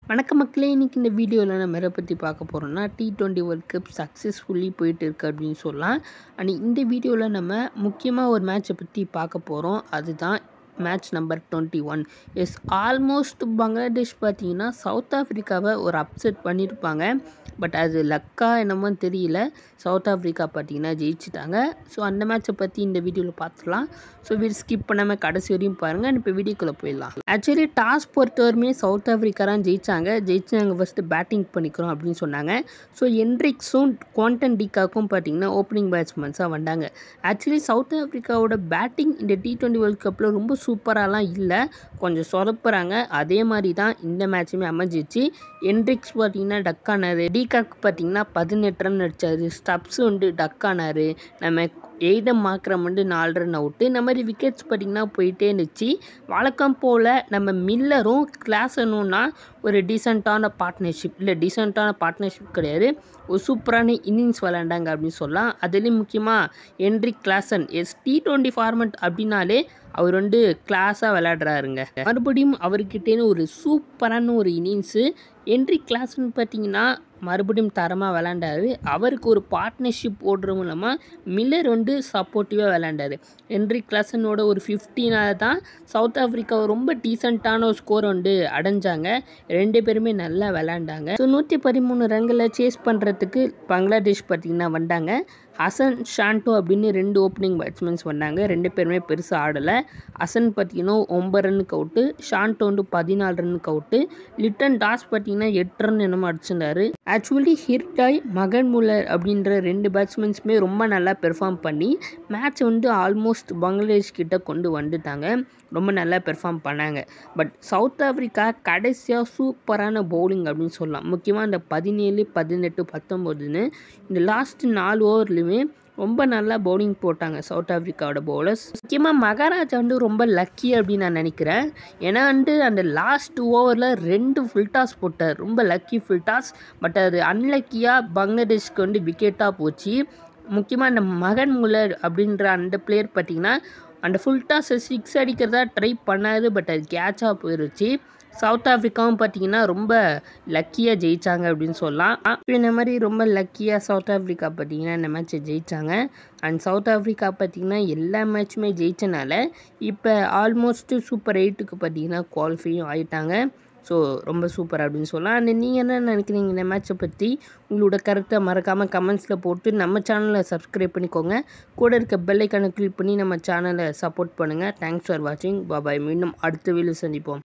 வணக்கம் மக்களே இன்றைக்கி இந்த வீடியோவில் நம்ம எதை பற்றி பார்க்க போகிறோம்னா T twenty world cup successfully போயிட்டு இருக்கு அப்படின்னு சொல்லலாம் அண்ட் இந்த வீடியோவில் நம்ம முக்கியமாக ஒரு மேட்சை பற்றி பார்க்க போகிறோம் அதுதான் match number twenty one yes almost Bangladesh பார்த்தீங்கன்னா சவுத் ஆஃப்ரிக்காவை ஒரு அப்செட் பண்ணியிருப்பாங்க பட் அது லக்கா என்னமோ தெரியல சவுத் ஆஃப்ரிக்கா பார்த்தீங்கன்னா ஜெயிச்சிட்டாங்க ஸோ அந்த மேட்சை பற்றி இந்த வீடியோவில் பார்த்துக்கலாம் ஸோ வீடு ஸ்கிப் பண்ணாமல் கடைசி வரையும் பாருங்கள் இப்போ வீடியோக்குள்ளே போயிடலாம் ஆக்சுவலி டாஸ் பொறுத்தவரையுமே சவுத் ஆஃப்ரிக்கா தான் ஜெயிச்சாங்க ஜெயிச்சு நாங்கள் ஃபஸ்ட்டு பேட்டிங் பண்ணிக்கிறோம் அப்படின்னு சொன்னாங்க ஸோ என்ரிக்ஸும் குவாண்டன் டிகாக்கும் பார்த்தீங்கன்னா ஓப்பனிங் பேட்ஸ்மேன்ஸாக வந்தாங்க ஆக்சுவலி சவுத் ஆஃப்ரிக்காவோட பேட்டிங் இந்த டி டுவெண்ட்டி வேர்ல்ட் கப்பில் ரொம்ப சூப்பராலாம் இல்லை கொஞ்சம் சொதப்புறாங்க அதே மாதிரி தான் இந்த மேட்சுமே அமைஞ்சிச்சு என்ரிக்ஸ் பார்த்தீங்கன்னா டக் ஆனார் டிகாக் பார்த்தீங்கன்னா பதினெட்டு ரன் அடித்தார் ஸ்டப்ஸ் வந்து டக் ஆனார் நம்ம எய்டம் மாக்கிரம் வந்து நாலு ரன் அவுட்டு இந்த மாதிரி விக்கெட்ஸ் பார்த்திங்கன்னா போயிட்டே இருந்துச்சு வழக்கம் போல் நம்ம மில்லரும் கிளாஸனும்னா ஒரு டீசெண்டான பார்ட்னர்ஷிப் இல்லை டீசெண்டான பார்ட்னர்ஷிப் கிடையாது ஒரு சூப்பரான இன்னிங்ஸ் விளாண்டாங்க அப்படின்னு சொல்லலாம் அதுலேயும் முக்கியமாக Heinrich Klaasen yes T twenty format அப்படின்னாலே அவர் வந்து கிளாஸாக விளையாடுறாருங்க மறுபடியும் அவர்கிட்டேருந்து ஒரு சூப்பரான ஒரு இன்னிங்ஸு என்ட்ரி கிளாஸ்னு பார்த்தீங்கன்னா மறுபடியும் தரமாக விளாண்டாரு அவருக்கு ஒரு பார்ட்னர்ஷிப் ஓடுற மூலமாக மில்லர் வந்து சப்போர்ட்டிவாக விளாண்டாரு என்ட்ரி கிளாஸனோட ஒரு ஃபிஃப்டீனாக தான் சவுத் ஆஃப்ரிக்கா ரொம்ப டீசெண்டான ஒரு ஸ்கோர் வந்து அடைஞ்சாங்க ரெண்டு பேருமே நல்லா விளாண்டாங்க ஸோ நூற்றி பதிமூணு ரன்களை சேஸ் பண்ணுறதுக்கு பங்களாதேஷ் பார்த்திங்கன்னா வந்தாங்க ஹசன் ஷாண்டோ அப்படின்னு ரெண்டு ஓப்பனிங் பேட்ஸ்மேன்ஸ் வந்தாங்க ரெண்டு பேருமே பெருசாக ஆடலை ஹசன் பார்த்தீங்கன்னா ஒம்பது ரன்னுக்கு அவுட்டு ஷாண்டோ வந்து பதினாலு ரன்னுக்கு அவுட்டு லிட்டன் டாஸ் பார்த்தீங்கன்னா எட்டு ரன் என்னமோ அடிச்சிருந்தாரு ஆக்சுவலி ஹிர்டாய் மகன் முல்லர் அப்படின்ற ரெண்டு பேட்ஸ்மேன்ஸுமே ரொம்ப நல்லா பெர்ஃபார்ம் பண்ணி மேட்ச் வந்து ஆல்மோஸ்ட் பங்களாதேஷ் கிட்ட கொண்டு வந்துட்டாங்க ரொம்ப நல்லா பெர்ஃபார்ம் பண்ணாங்க பட் சவுத் ஆஃப்ரிக்கா கடைசியாக சூப்பரான பவுலிங் அப்படின்னு சொல்லலாம் முக்கியமாக இந்த பதினேழு பதினெட்டு பத்தொம்போதுன்னு இந்த லாஸ்ட் நாலு ஓவர்லையுமே ரொம்ப நல்லா பவுலிங் போட்டாங்க சவுத் ஆஃப்ரிக்காவோட பவுலர்ஸ் முக்கியமாக மகாராஜா வந்து ரொம்ப லக்கி அப்படின்னு நான் நினைக்கிறேன் ஏன்னா வந்து அந்த லாஸ்ட் ஓவரில் ரெண்டு ஃபுல் டாஸ் போட்டார் ரொம்ப லக்கி ஃபுல் டாஸ் பட் அது அன்லக்கியாக பங்களாதேஷ்க்கு வந்து விக்கெட்டாக போச்சு முக்கியமாக அந்த மகன் முல்லர் அப்படின்ற அந்த பிளேயர் பார்த்திங்கன்னா அந்த ஃபுல் டாஸை சிக்ஸ் அடிக்கிறதா ட்ரை பண்ணாது பட் அது கேட்சாக போயிடுச்சு சவுத் ஆஃப்ரிக்காவும் பார்த்தீங்கன்னா ரொம்ப லக்கியாக ஜெயித்தாங்க அப்படின்னு சொல்லலாம் இந்த மாதிரி ரொம்ப லக்கியாக சவுத் ஆஃப்ரிக்கா பார்த்தீங்கன்னா இந்த மேட்ச்சை ஜெயித்தாங்க அண்ட் சவுத் ஆஃப்ரிக்கா பார்த்திங்கன்னா எல்லா மேட்சுமே ஜெயித்தனால இப்போ ஆல்மோஸ்ட்டு சூப்பர் எயிட்டுக்கு பார்த்தீங்கன்னா குவாலிஃபையும் ஆகிட்டாங்க ஸோ ரொம்ப சூப்பர் அப்படின்னு சொல்லலாம் அண்ட் நீங்கள் என்ன நினைக்கிறீங்க இந்த மேட்ச்சை பற்றி உங்களோட கருத்தை மறக்காமல் கமெண்ட்ஸில் போட்டு நம்ம சேனலை சப்ஸ்கிரைப் பண்ணிக்கோங்க கூட இருக்க பெல்லைக்கான கிளிக் பண்ணி நம்ம சேனலை சப்போர்ட் பண்ணுங்கள் தேங்க்ஸ் ஃபார் வாட்சிங் பாபாய் மீண்டும் அடுத்த வீடியோ சந்திப்போம்